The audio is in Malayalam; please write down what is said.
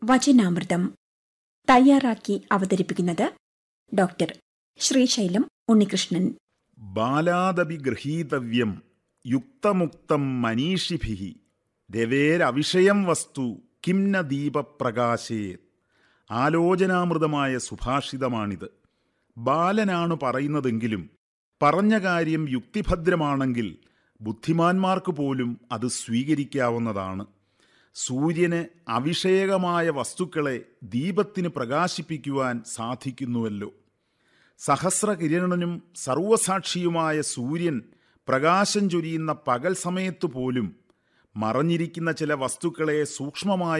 വചനാമൃതം തയ്യാറാക്കി അവതരിപ്പിക്കുന്നത് ഡോക്ടർ ശ്രീശൈലം ഉണ്ണികൃഷ്ണൻ ബാലാദപി ഗൃഹീതവ്യം യുക്തമുക്തം മനീഷിഭി രവേരവിഷയം വസ്തു കിംന ദീപപ്രകാശേത് ആലോചനാമൃതമായ സുഭാഷിതമാണിത് ബാലനാണ് പറയുന്നതെങ്കിലും പറഞ്ഞ കാര്യം യുക്തിഭദ്രമാണെങ്കിൽ ബുദ്ധിമാന്മാർക്ക് പോലും അത് സ്വീകരിക്കാവുന്നതാണ് സൂര്യന് അവിഷയകമായ വസ്തുക്കളെ ദീപത്തിന് പ്രകാശിപ്പിക്കുവാൻ സാധിക്കുന്നുവല്ലോ സഹസ്രകിരണനും സർവസാക്ഷിയുമായ സൂര്യൻ പ്രകാശം ചൊരിയുന്ന പകൽ സമയത്തു പോലും മറഞ്ഞിരിക്കുന്ന ചില വസ്തുക്കളെ സൂക്ഷ്മമായി